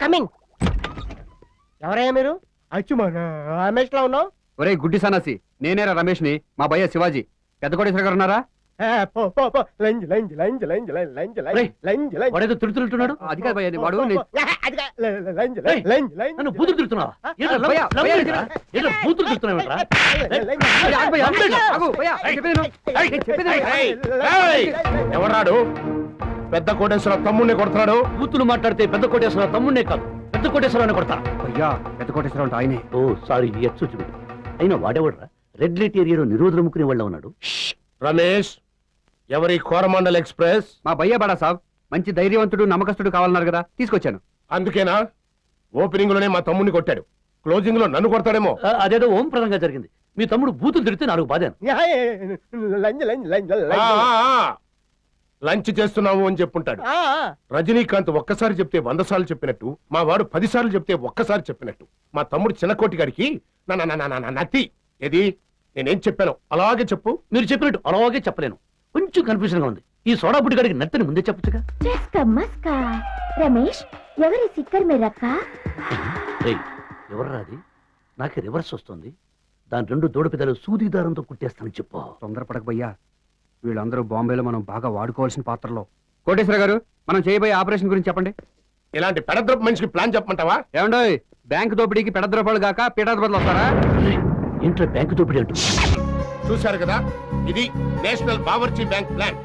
Come in ఎవరయ్యా మీరు అచ్చు మన రమేష్ లో ఉన్నావు ఒరే గుడ్డి సన్నాసి నేనేరా రమేష్ ని మా భయ్య శివాజీ పెద్ద కోటేశ్వర గారు ఉన్నారా ఏ, పో పో పో లంజ్ లంజ్ లంజ్ లంజ్ లంజ్ లంజ్ ఒరేయ్, లంజ్ లంజ్ వాడేదో తిడుతుంటున్నాడు అది కాదు భయ్య వాడు నే- అది కాదు, ల- ల- లంజ్ ఏయ్, లంజ్ లంజ్ నన్ను బూతులు తిడుతున్నావా ఏంట్రా, లం- భయ్యా, లం- భయ్యా, ఏంట్రా? ఏంట్రా, బూతులు తిడుతున్నావేంట్రా? ఏయ్, ఆగు భయ్యా, ఆగు, ఆగు, భయ్యా, నేను చెప్పేది విను. ఏయ్, నేను చెప్పేది విను. ఎవరాడు పెద్ద కోటేశ్వర తమ్ముడిని కొడుతున్నాడు బూతులు మాట్లాడితే పెద్ద కోటేశ్వర తమ్ముడే కాదు పెద్ద కోటేశ్వరాన్ని కొడతా భయ్యా పెద్ద కోటేశ్వర అంటే ఆయనే ఓ సారీ ఎచ్చు అయినా వాడేవాడ్రా రెడ్ లైట్ ఏరియాలో నిరోధులు ముక్కునే వాళ్ళ ఉన్నాడు రమేష్ ఎవరి కోరమండల్ ఎక్స్ప్రెస్ మా భయ్య బడా సాబ్ మంచి ధైర్యవంతుడు నమ్మకస్తుడు కావాలన్నారు కదా తీసుకొచ్చాను అందుకేనా ఓపెనింగ్ లోనే మా తమ్ముడిని కొట్టాడు క్లోజింగ్ లో నన్ను కొడతాడేమో ఆ, అదేదో ఓం ప్రదంగా జరిగింది మీ తమ్ముడు బూతులు తిడితే నాలుగు బాధాను లంజ్ లంజ్ లంజ్ ఆ, ఆ, ఆ. లంచ్ చేస్తున్నాము అని చెప్పుంటాడు రజనీకాంత్ ఒక్కసారి చెప్తే వంద సార్లు చెప్పినట్టు మా వాడు పది సార్లు చెప్తే ఒక్కసారి చెప్పినట్టు మా తమ్ముడు చిన్నకోటి గారికి నా నా, నా, నా, నా, నా, నత్తి ఏది నేనేం చెప్పాను అలాగే చెప్పు మీరు చెప్పినట్టు అలాగే చెప్పలేను కొంచెం కన్ఫ్యూజన్ గా ఉంది ఈ సోడా బుడ్డి గడికి నత్తని ముందే చెప్పచ్చుగా చెస్క మస్క రమేష్ ఎవరి సిక్కర్ మీద రక్క రేయ్ ఎవర్రా అది నాకు రివర్స్ వస్తుంది దాని రెండు దూడపిదలు సూది దారంతో కుట్టేస్తానని చెప్పు తొందరపడక భయ్యా వీళ్ళందరూ బాంబేలో మనం బాగా వాడుకోవాల్సిన పాత్రలో కోటేశ్వర గారు మనం చేయబోయే ఆపరేషన్ గురించి చెప్పండి ఇలాంటి పెడద్రపు మనిషికి ప్లాన్ చెప్పమంటావా ఏమండోయ్ బ్యాంక్ దోపిడీకి పెడద్రపాలు కాక పీఠాధిపతులు వస్తారా రేయ్, ఏంట్రా బ్యాంకు దోపిడీ అంటూ చూశారు కదా ఇది నేషనల్ బావర్చీ బ్యాంక్ ప్లాన్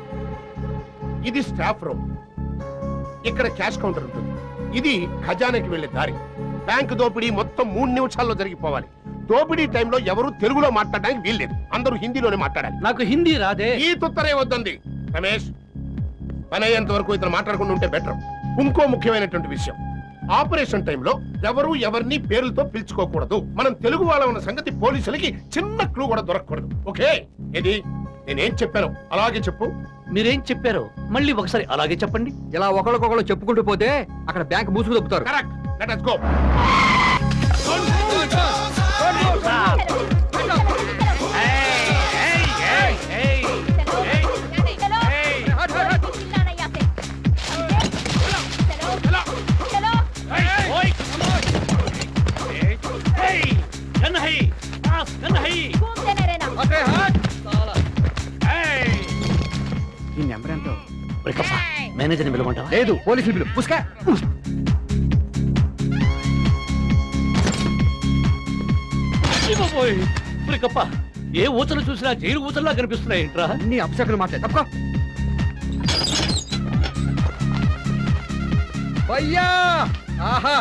ఇది స్టాఫ్ రూమ్ ఇక్కడ క్యాష్ కౌంటర్ ఉంటుంది ఇది ఖజానాకి వెళ్లే దారి బ్యాంక్ దోపిడీ మొత్తం మూడు నిమిషాల్లో జరిగిపోవాలి దోపిడీ టైంలో ఎవరు తెలుగులో మాట్లాడడానికి వీల్లేదు అందరూ హిందీలోనే మాట్లాడాలి నాకు హిందీ రాదే ఈ తుత్తరే వద్దంది రమేష్ పని అయ్యేంత వరకు ఇతను మాట్లాడకుండా ఉంటే బెటర్ ఇంకో ముఖ్యమైనటువంటి విషయం ఆపరేషన్ టైంలో ఎవరు ఎవరిని పేర్లతో పిలుచుకోకూడదు మనం తెలుగు వాళ్ళ ఉన్న సంగతి పోలీసులకి చిన్న క్లూ కూడా దొరకకూడదు ఓకే ఇది నేనేం చెప్పాను అలాగే చెప్పు మీరేం చెప్పారో మళ్ళీ ఒకసారి అలాగే చెప్పండి ఇలా ఒకరికొకరు చెప్పుకుంటూ పోతే అక్కడ బ్యాంక్ మూసుకు దొప్పుతారు కరెక్ట్ లెట్ us గో ఈ నెంబర్ ఎంతో మేనేజర్ పిలవమంటావా లేదు పోలీసులు పిలు పుష్క కప్ప ఏ ఊచలు చూసినా జైలు ఊచల్లా కనిపిస్తున్నాయి ఏంట్రా అన్ని అప్సకులు మాట్లాడు తప్ప భయ్యా ఆహా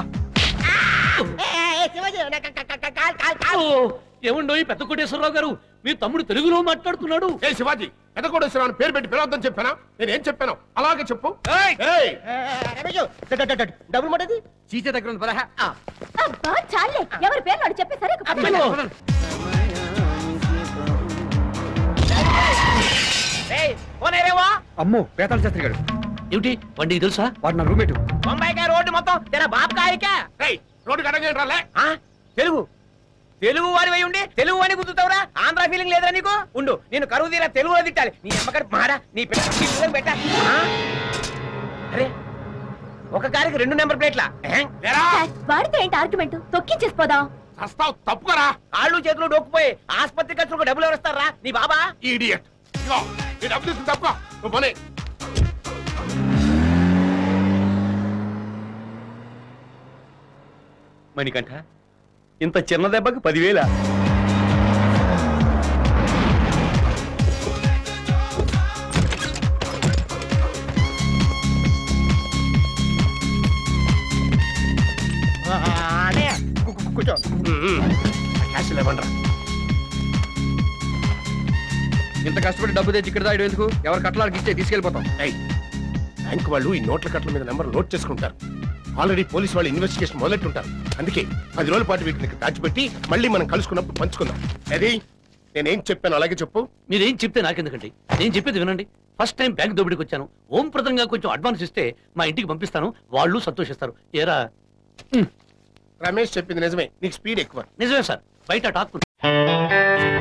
ఓ, ఏమండో ఈ పెద్ద కోటేశ్వరరావు గారు మీ తమ్ముడు తెలుగులో మాట్లాడుతున్నాడు ఏ శివాజీ పెదకోడేశ్వర అని పేరు పెట్టి పిలవద్దని చెప్పానా నేనేం చెప్పాను అలాగే చెప్పు ఏయ్! డబుల్ మటది చీచే దగ్గర ఉంది పదహా అబ్బా చాలే ఎవరి పేర్లు వాడు చెప్పేసరే అబ్బో, అమ్మో పేతాల శాస్త్రి గారు ఏమిటి వండికి తెలుసా వాడు నా రూమ్మేట్ బొంబాయి కా రోడ్డు మొత్తం తెర బాబు కాయకా ఏయ్, రోడ్డు కట్టంగా రాలే తెలుగు తెలుగు వారి అయి ఉండి తెలుగు అని గుర్తుతావురా ఆంధ్ర ఫీలింగ్ లేదురా నీకు ఉండు నేను కరువు తీరా తెలుగులో తిట్టాలి నీ అమ్మగారి మాడా నీ పెట్ట నీ పిల్లలకు పెట్ట ఆ? అరే ఒక కారికి రెండు నెంబర్ ప్లేట్లా ఏ? లేరా వాడితో ఏంటి ఆర్గ్యుమెంట్ తొక్కించేసిపోదాం చస్తావు తప్పుకోరా కాళ్ళు చేతులు డొక్కుపోయి ఆసుపత్రి ఖర్చులకు డబ్బులు ఎవరిస్తారా నీ బాబా ఈడియట్ ఇదిగో ఈ డబ్బు తీసుకుని తప్పుకో నువ్వు పని మణికంఠ ఇంత చిన్న దెబ్బకి పదివేల కూర్చో క్యాష్ లేవండ్రా ఇంత కష్టపడి డబ్బు తెచ్చి ఇక్కడ దాయడం ఎందుకు ఎవరు కట్టలాడికి ఇచ్చే తీసుకెళ్ళిపోతాం ఏయ్, బ్యాంక్ వాళ్ళు ఈ నోట్ల కట్టల మీద నెంబర్ నోట్ చేసుకుంటారు ఆల్రెడీ పోలీస్ వాళ్ళు ఇన్వెస్టిగేషన్ మొదలెట్టుంటారు అందుకే పది రోజుల పాటు వీటిని ఇక్కడ దాచిపెట్టి మళ్ళీ మనం కలుసుకున్నప్పుడు పంచుకుందాం అది నేనేం చెప్పాను అలాగే చెప్పు మీరేం చెప్తే నాకెందుకండి నేను చెప్పేది వినండి ఫస్ట్ టైం బ్యాంక్ దోపిడీకి వచ్చాను ఓం ప్రదంగా కొంచెం అడ్వాన్స్ ఇస్తే మా ఇంటికి పంపిస్తాను వాళ్ళు సంతోషిస్తారు ఏరా రమేష్ చెప్పింది నిజమే నీకు స్పీడ్ ఎక్కువ నిజమే సార్ బయట టాక్